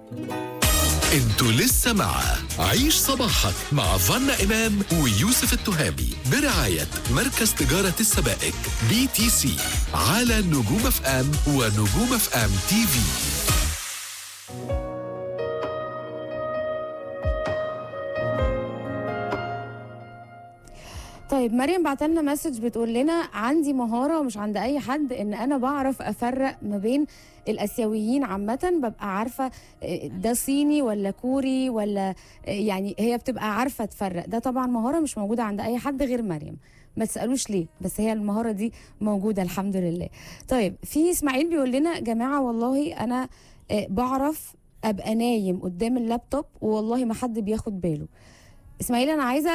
انتوا لسه مع عيش صباحك مع فنا إمام ويوسف التهامي برعاية مركز تجارة السبائك بي تي سي على نجوم اف ام ونجوم اف ام تي في طيب مريم بعتلنا مسج بتقول لنا عندي مهارة مش عند أي حد إن أنا بعرف أفرق ما بين الآسيويين عامة ببقى عارفة آه، ده صيني ولا كوري ولا آه، يعني هي بتبقى عارفة تفرق ده طبعا مهارة مش موجودة عند أي حد غير مريم ما تسألوش ليه بس هي المهارة دي موجودة الحمد لله طيب في إسماعيل بيقول لنا جماعة والله أنا آه، بعرف أبقى نايم قدام اللابتوب والله ما حد بياخد باله اسماعيل انا عايزه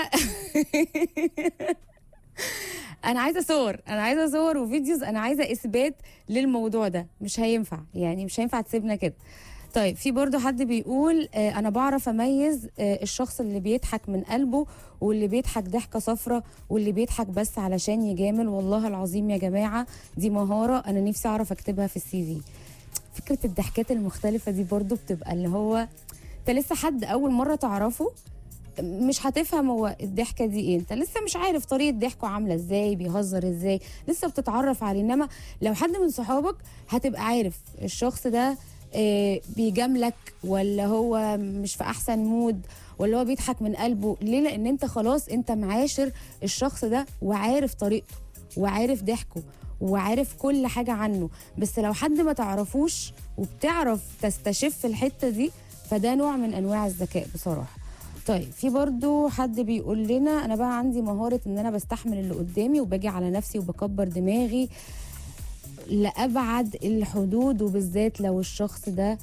انا عايزه صور انا عايزه صور وفيديوز انا عايزه اثبات للموضوع ده مش هينفع يعني مش هينفع تسيبنا كده طيب في برضو حد بيقول آه انا بعرف اميز آه الشخص اللي بيضحك من قلبه واللي بيضحك ضحكه صفرة واللي بيضحك بس علشان يجامل والله العظيم يا جماعه دي مهاره انا نفسي اعرف اكتبها في السي في فكره الضحكات المختلفه دي برضو بتبقى اللي هو انت لسه حد اول مره تعرفه مش هتفهم هو الضحكه دي ايه انت لسه مش عارف طريقه ضحكه عامله ازاي بيهزر ازاي لسه بتتعرف عليه انما لو حد من صحابك هتبقى عارف الشخص ده آه، بيجاملك ولا هو مش في احسن مود ولا هو بيضحك من قلبه ليه لان انت خلاص انت معاشر الشخص ده وعارف طريقته وعارف ضحكه وعارف كل حاجه عنه بس لو حد ما تعرفوش وبتعرف تستشف الحته دي فده نوع من انواع الذكاء بصراحه طيب في برضو حد بيقول لنا انا بقى عندي مهارة ان انا بستحمل اللي قدامي وباجي على نفسي وبكبر دماغي لأبعد الحدود وبالذات لو الشخص ده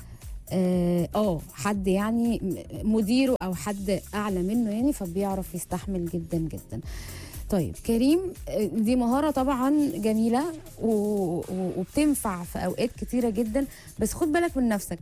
اه آه، حد يعني م- مديره او حد اعلى منه يعني فبيعرف يستحمل جدا جدا طيب كريم آه، دي مهارة طبعا جميلة و... و... وبتنفع في اوقات كتيرة جدا بس خد بالك من نفسك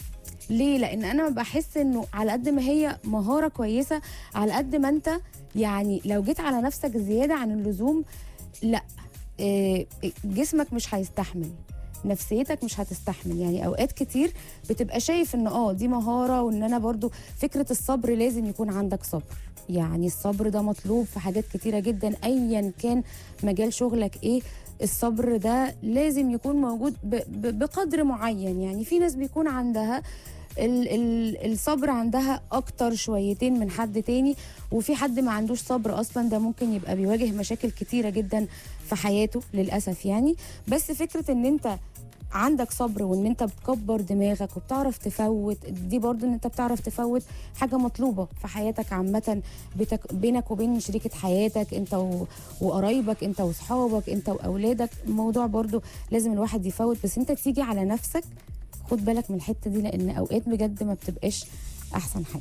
ليه لان انا بحس انه على قد ما هي مهاره كويسه على قد ما انت يعني لو جيت على نفسك زياده عن اللزوم لا إيه، جسمك مش هيستحمل نفسيتك مش هتستحمل يعني اوقات كتير بتبقى شايف ان اه دي مهاره وان انا برضو فكره الصبر لازم يكون عندك صبر يعني الصبر ده مطلوب في حاجات كتيره جدا ايا كان مجال شغلك ايه الصبر ده لازم يكون موجود ب- ب- بقدر معين يعني في ناس بيكون عندها ال ال الصبر عندها اكتر شويتين من حد تاني وفي حد ما عندوش صبر اصلا ده ممكن يبقى بيواجه مشاكل كتيره جدا في حياته للاسف يعني بس فكره ان انت عندك صبر وان انت بتكبر دماغك وبتعرف تفوت دي برضو ان انت بتعرف تفوت حاجه مطلوبه في حياتك عامه بتك بينك وبين شريكه حياتك انت و- وقرايبك انت واصحابك انت واولادك الموضوع برضو لازم الواحد يفوت بس انت تيجي على نفسك خد بالك من الحته دي لان اوقات بجد ما بتبقاش احسن حاجه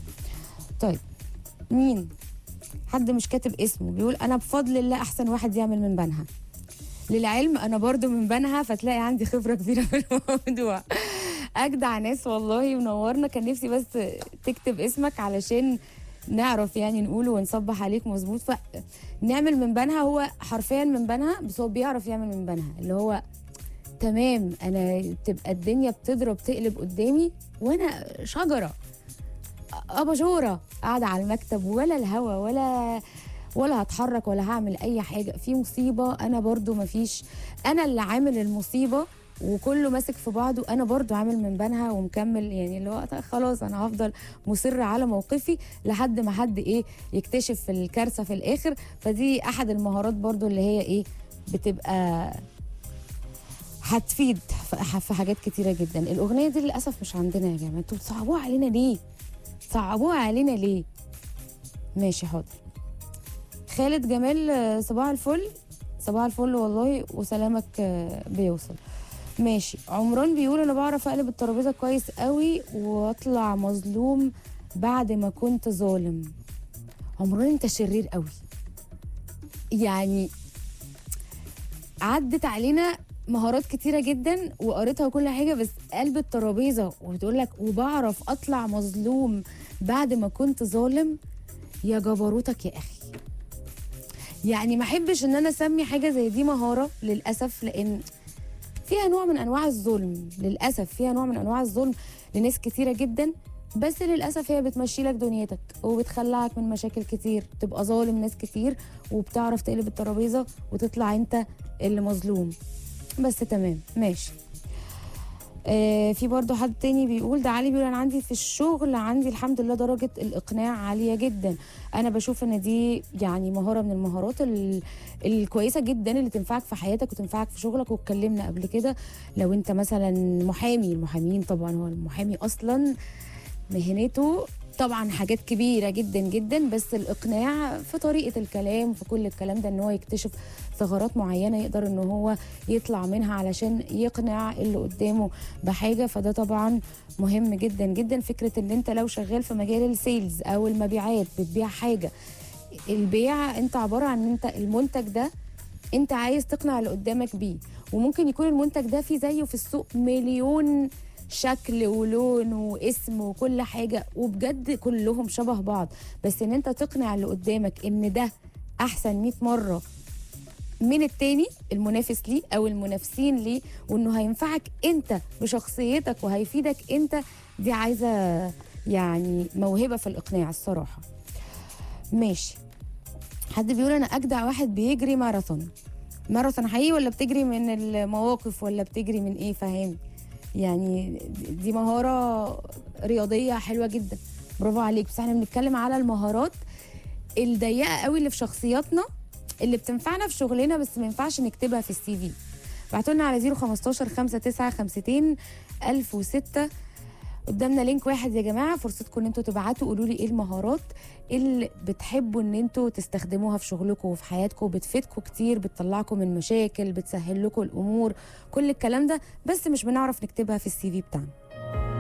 طيب مين حد مش كاتب اسمه بيقول انا بفضل الله احسن واحد يعمل من بنها للعلم انا برضو من بنها فتلاقي عندي خبره كبيره في الموضوع اجدع ناس والله منورنا كان نفسي بس تكتب اسمك علشان نعرف يعني نقوله ونصبح عليك مظبوط فنعمل من بنها هو حرفيا من بنها بس هو بيعرف يعمل من بنها اللي هو تمام انا تبقى الدنيا بتضرب تقلب قدامي وانا شجره اباجوره قاعده على المكتب ولا الهوا ولا ولا هتحرك ولا هعمل اي حاجه في مصيبه انا برضو مفيش انا اللي عامل المصيبه وكله ماسك في بعضه انا برضو عامل من بنها ومكمل يعني اللي هو طيب خلاص انا هفضل مصر على موقفي لحد ما حد ايه يكتشف الكارثه في الاخر فدي احد المهارات برضو اللي هي ايه بتبقى هتفيد في في حاجات كتيره جدا الاغنيه دي للاسف مش عندنا يا جماعه انتوا بتصعبوها علينا ليه صعبوها علينا ليه ماشي حاضر خالد جمال آه، صباح الفل صباح الفل والله وسلامك آه، بيوصل ماشي عمران بيقول انا بعرف اقلب الترابيزه كويس قوي واطلع مظلوم بعد ما كنت ظالم عمران انت شرير قوي يعني عدت علينا مهارات كتيرة جدا وقريتها وكل حاجة بس قلب الترابيزة وبتقول لك وبعرف أطلع مظلوم بعد ما كنت ظالم يا جبروتك يا أخي يعني ما احبش ان انا اسمي حاجه زي دي مهاره للاسف لان فيها نوع من انواع الظلم للاسف فيها نوع من انواع الظلم لناس كتيره جدا بس للاسف هي بتمشي لك دنيتك وبتخلعك من مشاكل كتير تبقى ظالم ناس كتير وبتعرف تقلب الترابيزه وتطلع انت اللي مظلوم بس تمام ماشي آه في برضه حد تاني بيقول ده علي بيقول انا عندي في الشغل عندي الحمد لله درجه الاقناع عاليه جدا انا بشوف ان دي يعني مهاره من المهارات ال- الكويسه جدا اللي تنفعك في حياتك وتنفعك في شغلك واتكلمنا قبل كده لو انت مثلا محامي المحامين طبعا هو المحامي اصلا مهنته طبعا حاجات كبيره جدا جدا بس الاقناع في طريقه الكلام في كل الكلام ده ان هو يكتشف ثغرات معينه يقدر ان هو يطلع منها علشان يقنع اللي قدامه بحاجه فده طبعا مهم جدا جدا فكره ان انت لو شغال في مجال السيلز او المبيعات بتبيع حاجه البيع انت عباره عن ان انت المنتج ده انت عايز تقنع اللي قدامك بيه وممكن يكون المنتج ده فيه زيه في السوق مليون شكل ولون واسم وكل حاجه وبجد كلهم شبه بعض بس ان انت تقنع اللي قدامك ان ده احسن 100 مره من التاني المنافس ليه او المنافسين ليه وانه هينفعك انت بشخصيتك وهيفيدك انت دي عايزه يعني موهبه في الاقناع الصراحه ماشي حد بيقول انا اجدع واحد بيجري ماراثون ماراثون حقيقي ولا بتجري من المواقف ولا بتجري من ايه فاهم يعني دي مهاره رياضيه حلوه جدا برافو عليك بس احنا بنتكلم على المهارات الضيقه قوي اللي في شخصياتنا اللي بتنفعنا في شغلنا بس ما ينفعش نكتبها في السي في بعتوا لنا على 015 59 52 1006 قدامنا لينك واحد يا جماعه فرصتكم ان انتوا تبعتوا قولوا لي ايه المهارات اللي بتحبوا ان انتوا تستخدموها في شغلكم وفي حياتكم بتفيدكم كتير بتطلعكم من مشاكل بتسهل لكم الامور كل الكلام ده بس مش بنعرف نكتبها في السي في بتاعنا